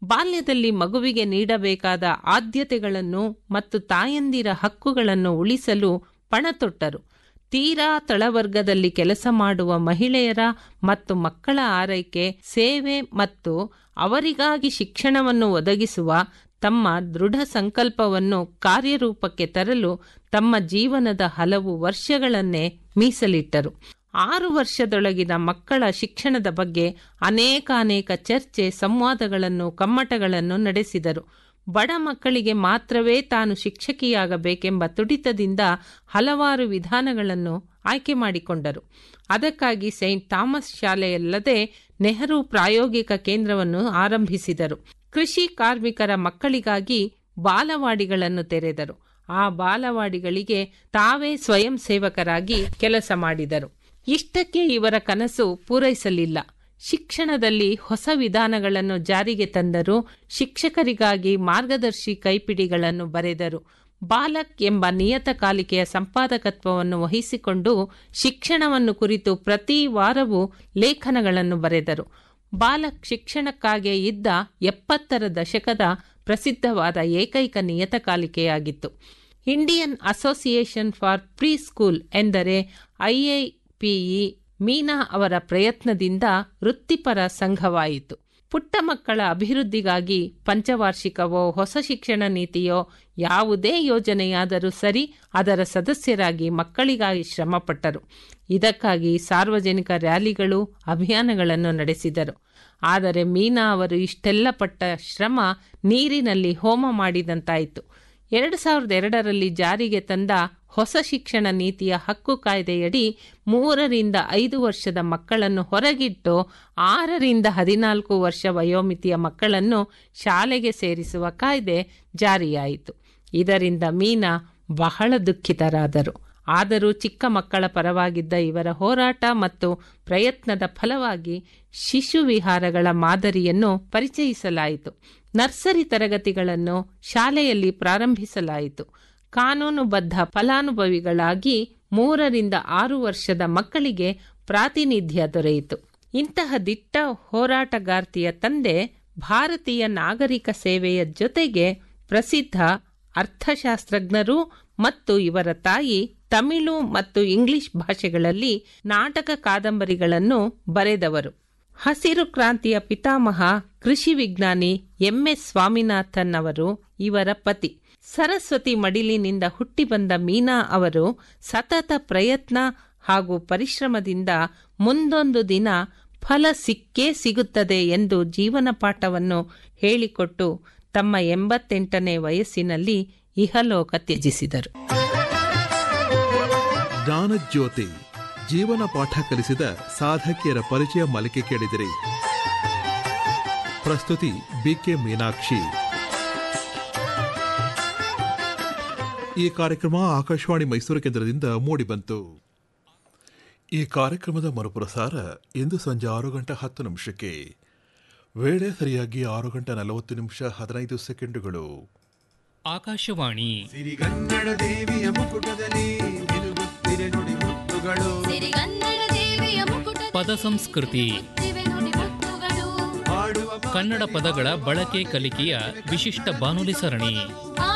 ಬಾಲ್ಯದಲ್ಲಿ ಮಗುವಿಗೆ ನೀಡಬೇಕಾದ ಆದ್ಯತೆಗಳನ್ನು ಮತ್ತು ತಾಯಂದಿರ ಹಕ್ಕುಗಳನ್ನು ಉಳಿಸಲು ಪಣತೊಟ್ಟರು ತೀರಾ ತಳವರ್ಗದಲ್ಲಿ ಕೆಲಸ ಮಾಡುವ ಮಹಿಳೆಯರ ಮತ್ತು ಮಕ್ಕಳ ಆರೈಕೆ ಸೇವೆ ಮತ್ತು ಅವರಿಗಾಗಿ ಶಿಕ್ಷಣವನ್ನು ಒದಗಿಸುವ ತಮ್ಮ ದೃಢ ಸಂಕಲ್ಪವನ್ನು ಕಾರ್ಯರೂಪಕ್ಕೆ ತರಲು ತಮ್ಮ ಜೀವನದ ಹಲವು ವರ್ಷಗಳನ್ನೇ ಮೀಸಲಿಟ್ಟರು ಆರು ವರ್ಷದೊಳಗಿನ ಮಕ್ಕಳ ಶಿಕ್ಷಣದ ಬಗ್ಗೆ ಅನೇಕಾನೇಕ ಚರ್ಚೆ ಸಂವಾದಗಳನ್ನು ಕಮ್ಮಟಗಳನ್ನು ನಡೆಸಿದರು ಬಡ ಮಕ್ಕಳಿಗೆ ಮಾತ್ರವೇ ತಾನು ಶಿಕ್ಷಕಿಯಾಗಬೇಕೆಂಬ ತುಡಿತದಿಂದ ಹಲವಾರು ವಿಧಾನಗಳನ್ನು ಆಯ್ಕೆ ಮಾಡಿಕೊಂಡರು ಅದಕ್ಕಾಗಿ ಸೈಂಟ್ ಥಾಮಸ್ ಶಾಲೆಯಲ್ಲದೆ ನೆಹರು ಪ್ರಾಯೋಗಿಕ ಕೇಂದ್ರವನ್ನು ಆರಂಭಿಸಿದರು ಕೃಷಿ ಕಾರ್ಮಿಕರ ಮಕ್ಕಳಿಗಾಗಿ ಬಾಲವಾಡಿಗಳನ್ನು ತೆರೆದರು ಆ ಬಾಲವಾಡಿಗಳಿಗೆ ತಾವೇ ಸ್ವಯಂ ಸೇವಕರಾಗಿ ಕೆಲಸ ಮಾಡಿದರು ಇಷ್ಟಕ್ಕೆ ಇವರ ಕನಸು ಪೂರೈಸಲಿಲ್ಲ ಶಿಕ್ಷಣದಲ್ಲಿ ಹೊಸ ವಿಧಾನಗಳನ್ನು ಜಾರಿಗೆ ತಂದರು ಶಿಕ್ಷಕರಿಗಾಗಿ ಮಾರ್ಗದರ್ಶಿ ಕೈಪಿಡಿಗಳನ್ನು ಬರೆದರು ಬಾಲಕ್ ಎಂಬ ನಿಯತಕಾಲಿಕೆಯ ಸಂಪಾದಕತ್ವವನ್ನು ವಹಿಸಿಕೊಂಡು ಶಿಕ್ಷಣವನ್ನು ಕುರಿತು ಪ್ರತಿ ವಾರವೂ ಲೇಖನಗಳನ್ನು ಬರೆದರು ಬಾಲಕ್ ಶಿಕ್ಷಣಕ್ಕಾಗಿ ಇದ್ದ ಎಪ್ಪತ್ತರ ದಶಕದ ಪ್ರಸಿದ್ಧವಾದ ಏಕೈಕ ನಿಯತಕಾಲಿಕೆಯಾಗಿತ್ತು Indian Association for preschool ಎಂದರೆ ಐಐಪಿಇ ಮೀನಾ ಅವರ ಪ್ರಯತ್ನದಿಂದ ವೃತ್ತಿಪರ ಸಂಘವಾಯಿತು ಪುಟ್ಟ ಮಕ್ಕಳ ಅಭಿವೃದ್ಧಿಗಾಗಿ ಪಂಚವಾರ್ಷಿಕವೋ ಹೊಸ ಶಿಕ್ಷಣ ನೀತಿಯೋ ಯಾವುದೇ ಯೋಜನೆಯಾದರೂ ಸರಿ ಅದರ ಸದಸ್ಯರಾಗಿ ಮಕ್ಕಳಿಗಾಗಿ ಶ್ರಮಪಟ್ಟರು ಇದಕ್ಕಾಗಿ ಸಾರ್ವಜನಿಕ ರ್ಯಾಲಿಗಳು ಅಭಿಯಾನಗಳನ್ನು ನಡೆಸಿದರು ಆದರೆ ಮೀನಾ ಅವರು ಇಷ್ಟೆಲ್ಲ ಪಟ್ಟ ಶ್ರಮ ನೀರಿನಲ್ಲಿ ಹೋಮ ಮಾಡಿದಂತಾಯಿತು ಎರಡು ಸಾವಿರದ ಎರಡರಲ್ಲಿ ಜಾರಿಗೆ ತಂದ ಹೊಸ ಶಿಕ್ಷಣ ನೀತಿಯ ಹಕ್ಕು ಕಾಯ್ದೆಯಡಿ ಮೂರರಿಂದ ಐದು ವರ್ಷದ ಮಕ್ಕಳನ್ನು ಹೊರಗಿಟ್ಟು ಆರರಿಂದ ಹದಿನಾಲ್ಕು ವರ್ಷ ವಯೋಮಿತಿಯ ಮಕ್ಕಳನ್ನು ಶಾಲೆಗೆ ಸೇರಿಸುವ ಕಾಯ್ದೆ ಜಾರಿಯಾಯಿತು ಇದರಿಂದ ಮೀನಾ ಬಹಳ ದುಃಖಿತರಾದರು ಆದರೂ ಚಿಕ್ಕ ಮಕ್ಕಳ ಪರವಾಗಿದ್ದ ಇವರ ಹೋರಾಟ ಮತ್ತು ಪ್ರಯತ್ನದ ಫಲವಾಗಿ ಶಿಶು ವಿಹಾರಗಳ ಮಾದರಿಯನ್ನು ಪರಿಚಯಿಸಲಾಯಿತು ನರ್ಸರಿ ತರಗತಿಗಳನ್ನು ಶಾಲೆಯಲ್ಲಿ ಪ್ರಾರಂಭಿಸಲಾಯಿತು ಕಾನೂನುಬದ್ಧ ಫಲಾನುಭವಿಗಳಾಗಿ ಮೂರರಿಂದ ಆರು ವರ್ಷದ ಮಕ್ಕಳಿಗೆ ಪ್ರಾತಿನಿಧ್ಯ ದೊರೆಯಿತು ಇಂತಹ ದಿಟ್ಟ ಹೋರಾಟಗಾರ್ತಿಯ ತಂದೆ ಭಾರತೀಯ ನಾಗರಿಕ ಸೇವೆಯ ಜೊತೆಗೆ ಪ್ರಸಿದ್ಧ ಅರ್ಥಶಾಸ್ತ್ರಜ್ಞರು ಮತ್ತು ಇವರ ತಾಯಿ ತಮಿಳು ಮತ್ತು ಇಂಗ್ಲಿಷ್ ಭಾಷೆಗಳಲ್ಲಿ ನಾಟಕ ಕಾದಂಬರಿಗಳನ್ನು ಬರೆದವರು ಹಸಿರು ಕ್ರಾಂತಿಯ ಪಿತಾಮಹ ಕೃಷಿ ವಿಜ್ಞಾನಿ ಎಂಎಸ್ ಸ್ವಾಮಿನಾಥನ್ ಅವರು ಇವರ ಪತಿ ಸರಸ್ವತಿ ಮಡಿಲಿನಿಂದ ಹುಟ್ಟಿ ಬಂದ ಮೀನಾ ಅವರು ಸತತ ಪ್ರಯತ್ನ ಹಾಗೂ ಪರಿಶ್ರಮದಿಂದ ಮುಂದೊಂದು ದಿನ ಫಲ ಸಿಕ್ಕೇ ಸಿಗುತ್ತದೆ ಎಂದು ಜೀವನ ಪಾಠವನ್ನು ಹೇಳಿಕೊಟ್ಟು ತಮ್ಮ ಎಂಬತ್ತೆಂಟನೇ ವಯಸ್ಸಿನಲ್ಲಿ ಇಹಲೋಕ ತ್ಯಜಿಸಿದರು ಜ್ಞಾನಜ್ಯೋತಿ ಜೀವನ ಪಾಠ ಕಲಿಸಿದ ಸಾಧಕಿಯರ ಪರಿಚಯ ಮಾಲಿಕೆ ಕೇಳಿದಿರಿ ಪ್ರಸ್ತುತಿ ಬಿಕೆ ಮೀನಾಕ್ಷಿ ಈ ಕಾರ್ಯಕ್ರಮ ಆಕಾಶವಾಣಿ ಮೈಸೂರು ಕೇಂದ್ರದಿಂದ ಮೂಡಿಬಂತು ಈ ಕಾರ್ಯಕ್ರಮದ ಮರುಪ್ರಸಾರ ಇಂದು ಸಂಜೆ ಆರು ಗಂಟೆ ಹತ್ತು ನಿಮಿಷಕ್ಕೆ ವೇಳೆ ಸರಿಯಾಗಿ ಆರು ಗಂಟೆ ನಲವತ್ತು ನಿಮಿಷ ಹದಿನೈದು ಸೆಕೆಂಡುಗಳು ಆಕಾಶವಾಣಿ ಸಿರಿಗನ್ನಡ ದೇವಿಯ ಮುಕುಟದಲ್ಲಿ ನಿಲುಗುತ್ತಿರೆ ನುಡಿ ಮುತ್ತುಗಳು ಸಿರಿಗನ್ನಡ ದೇವಿಯ ಮುಕುಟ ಪದ ಸಂಸ್ಕೃತಿ ದಿವೆ ನುಡಿ ಮುತ್ತುಗಳು ಹಾಡುವ ಕನ್ನಡ ಪದಗಳ ಬಳಕೆ ಕಲಿಕೆಯ ವಿಶಿಷ್ಟ ಬಾನುಲಿ ಸರಣಿ